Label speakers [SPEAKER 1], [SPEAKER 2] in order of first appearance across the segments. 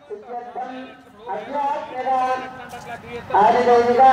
[SPEAKER 1] సిద్ధ్యర్థం అధ్యాత్మగా ఆదిదైవిగా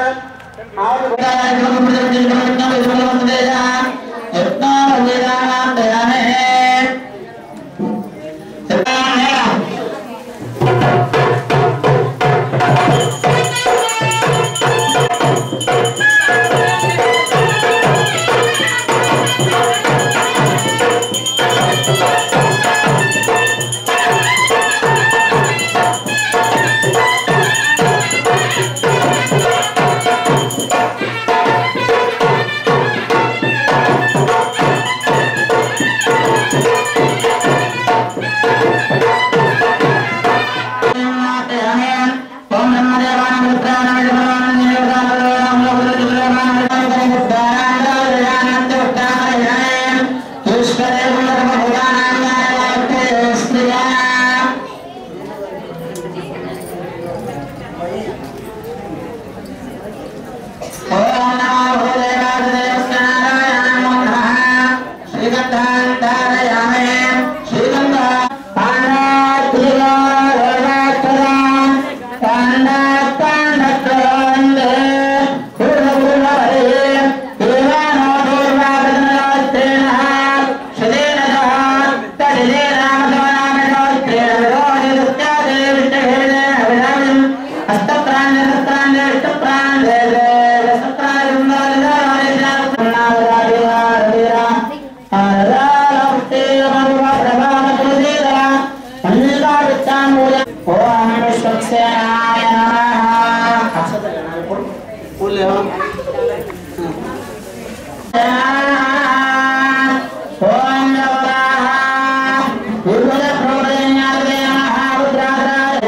[SPEAKER 1] ఓం విశ్వక్సేనాయ నమః పూలేవా ఓం నవరాహ విభుల ప్రోదయాలే మహారుద్రాయ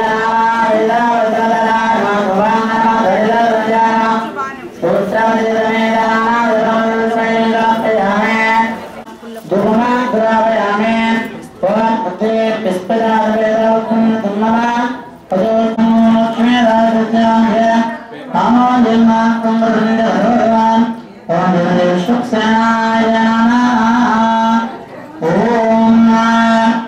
[SPEAKER 1] ఓం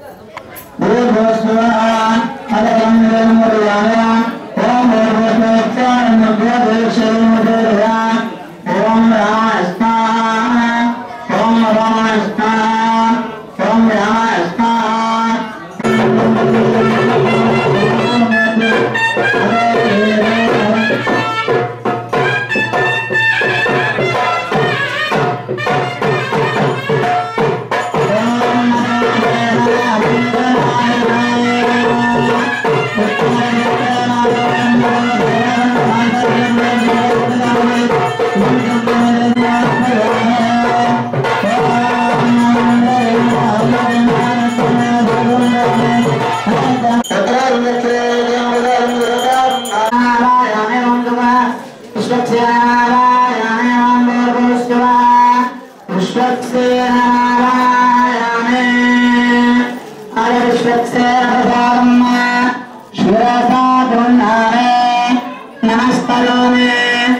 [SPEAKER 1] నమస్కరోమి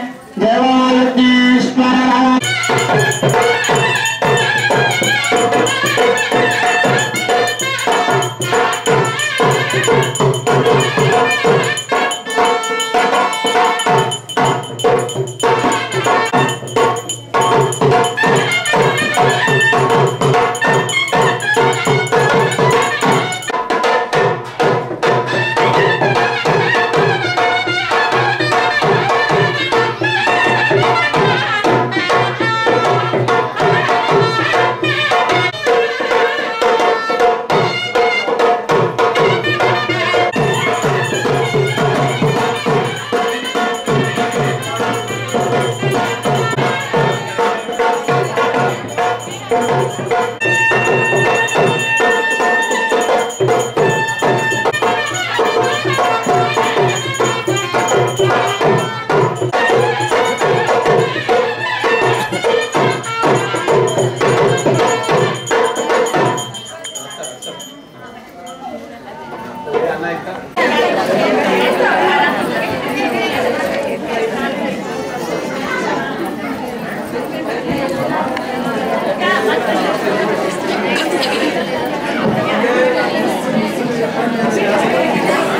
[SPEAKER 1] దేవాయుజ్ఞేశ్వర
[SPEAKER 2] Gracias.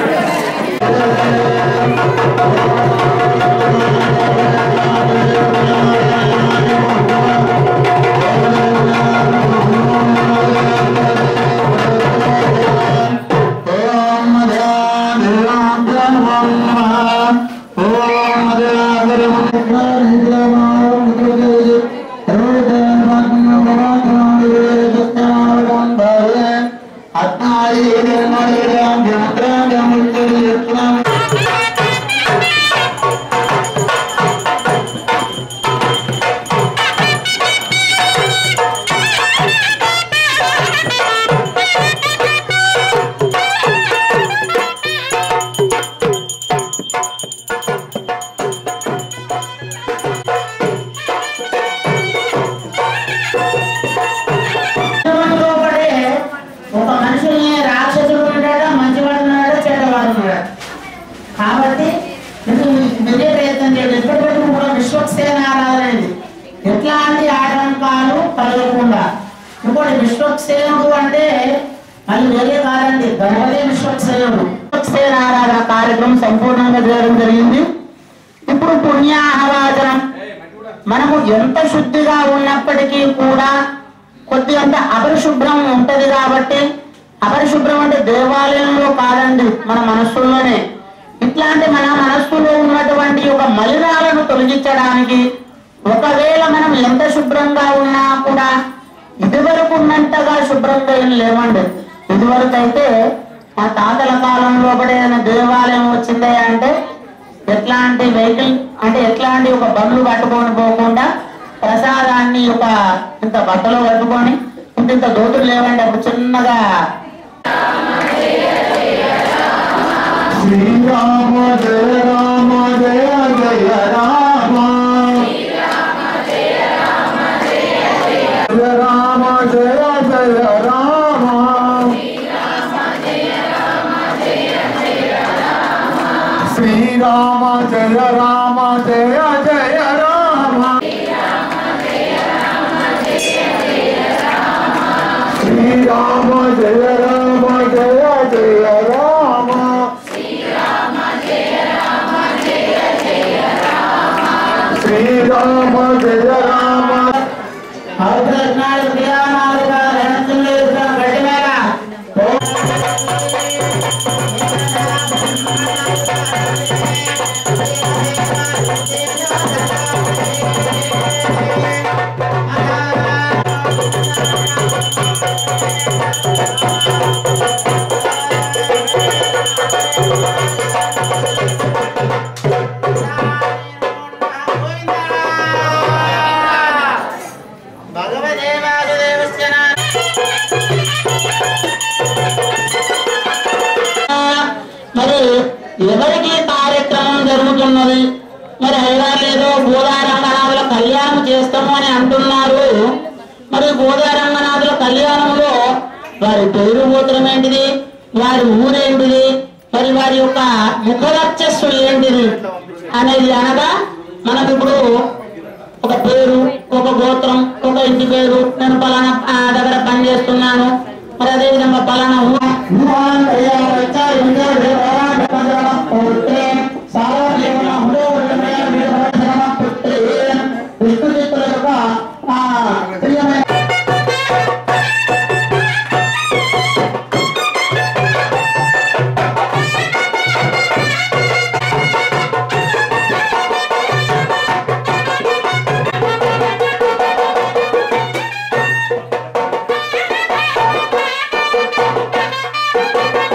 [SPEAKER 1] లోపడే ఒక మనిషిని రాక్షసుడు ఉన్నాడా మంచివాడు ఉన్నాడా చెడ్డవాడు ఉన్నాడా కాబట్టి ఇది మీరే ప్రయత్నం చేయండి ఎప్పటికీ కూడా విశ్వక్సేన ఆరాధన అయింది ఎట్లాంటి ఆటంకాలు కలగకుండా ఇంకోటి విశ్వక్సేనుడు అంటే మళ్ళీ వేరే కాదండి గణపతి విశ్వక్సేనుడు విశ్వక్సేన ఆరాధన కార్యక్రమం సంపూర్ణంగా చేయడం జరిగింది ఇప్పుడు పుణ్యాహవాచనం మనము ఎంత శుద్ధిగా ఉన్నప్పటికీ కూడా కొద్దిగంత అపరిశుభ్రం ఉంటది కాబట్టి అపరిశుభ్రం అంటే దేవాలయంలో కాదండి మన మనస్సుల్లోనే ఇట్లాంటి మన మనస్సులో ఉన్నటువంటి ఒక మలినాలను తొలగించడానికి ఒకవేళ మనం ఎంత శుభ్రంగా ఉన్నా కూడా ఇదివరకు ఉన్నంతగా శుభ్రంగా ఏం లేవండి ఇదివరకు అయితే మా తాతల కాలంలో కూడా ఏదైనా దేవాలయం వచ్చిందే అంటే ఎట్లాంటి వెహికల్ అంటే ఎట్లాంటి ఒక బండ్లు పట్టుకొని పోకుండా ప్రసాదాన్ని ఒక ఇంత బట్టలో కట్టుకొని ఇంత ఇంత దోతులు లేవండి అప్పుడు చిన్నగా
[SPEAKER 2] శ్రీరామ జయ రామ జయ జయ రామ జయ రామ జయ జయ రామ శ్రీరామ జయ రామ జయ జయ రామ శ్రీరామ జయ రామ జయ జయ రామ శ్రీరామ జయ రామ
[SPEAKER 1] అవసరాలు క్రియామాలుగా రణతులు గడ్డి మేళ భగవదేవాసుదేవస్య మరి ఎవరికి కార్యక్రమం జరుగుతున్నది మరి హైదరాబాద్ ఏదో గోదారంగనాథుల కళ్యాణం చేస్తాము అని అంటున్నారు మరి గోదారంగనాథుల కళ్యాణంలో వారి పేరు గోత్రం ఏంటిది వారి ఊరేంటిది మరి వారి యొక్క ముఖవర్చస్సు ఏంటిది అనేది అనగా మనకు ఇప్పుడు ఒక పేరు ఒక గోత్రం ఒక ఇంటి పేరు నేను పలానా ఆ, దగ్గర పని చేస్తున్నాను మరి అదే విధంగా పలానా ఊ- ఊహాన్ తయారచ్చ ఇంద్ర దేవరాజ పదవ పుత్రే సార్వజీవన హృదయమే వీరభద్రమ పుత్రే విష్ణుచిత్తుల యొక్క ఆ, ప్రియమైన
[SPEAKER 3] Thank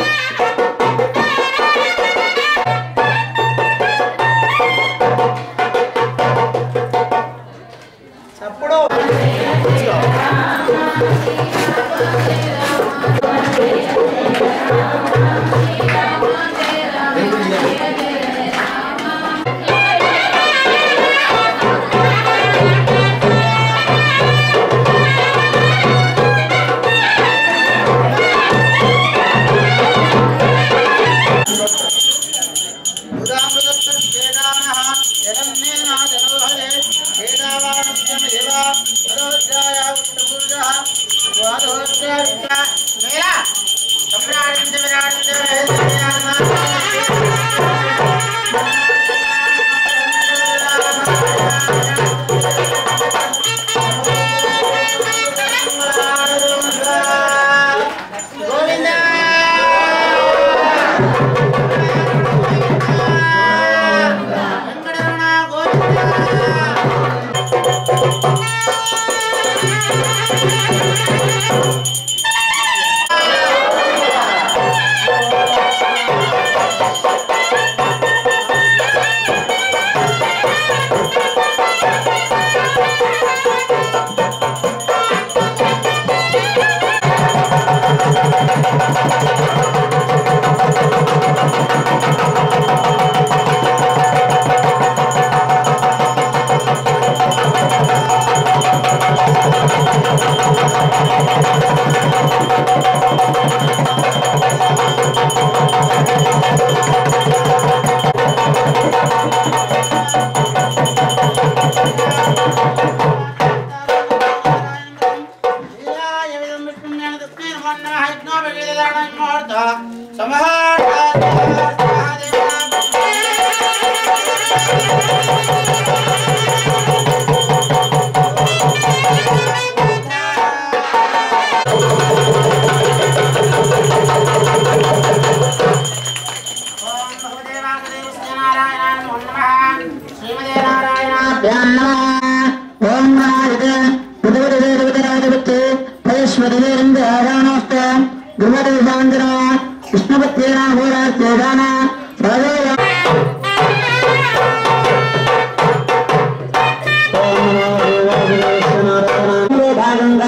[SPEAKER 1] భాగంగా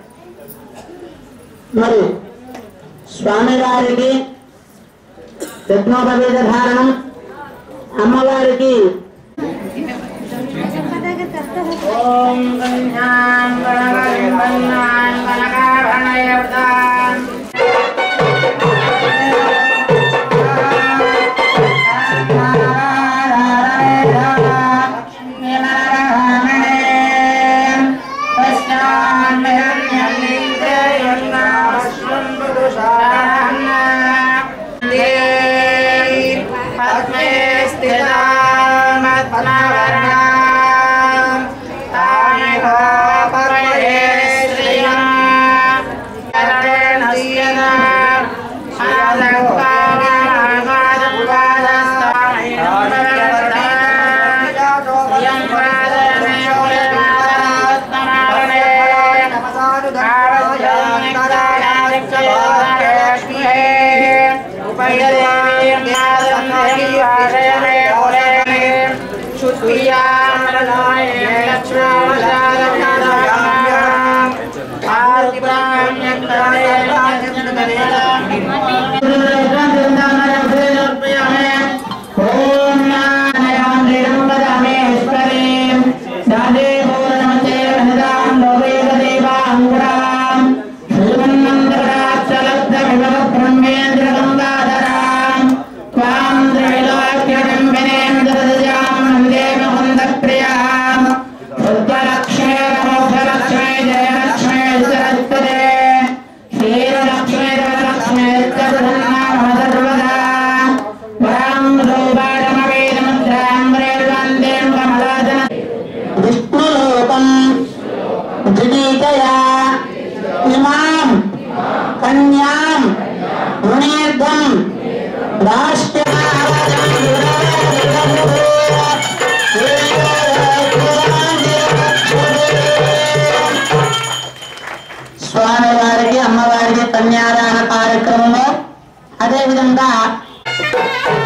[SPEAKER 1] మరి స్వామివారికి యజ్ఞోపవేద ధారణం అమ్మవారికి ఓం గణ్యాం గణపతిం వన్నాం గణకాభరణయవతాం. పద్మే స్థితా మత్పనావరణాం తామిహో పరమే శ్రియా కరణేన శ్రియనా లక్ష్మీ లక్ష్మీ జయ లక్ష్మీ సరస్వతే శ్రీలక్ష్మీ లక్ష్మీ సర్వదా వరం రూపాడమవేదముద్రాం రేవందేం కమలాదన విష్ణురూపం దిగీతయా ఇమాం కన్యాం రుణేర్ధం స్వామివారికి అమ్మవారికి కన్యాదాన కార్యక్రమము అదేవిధంగా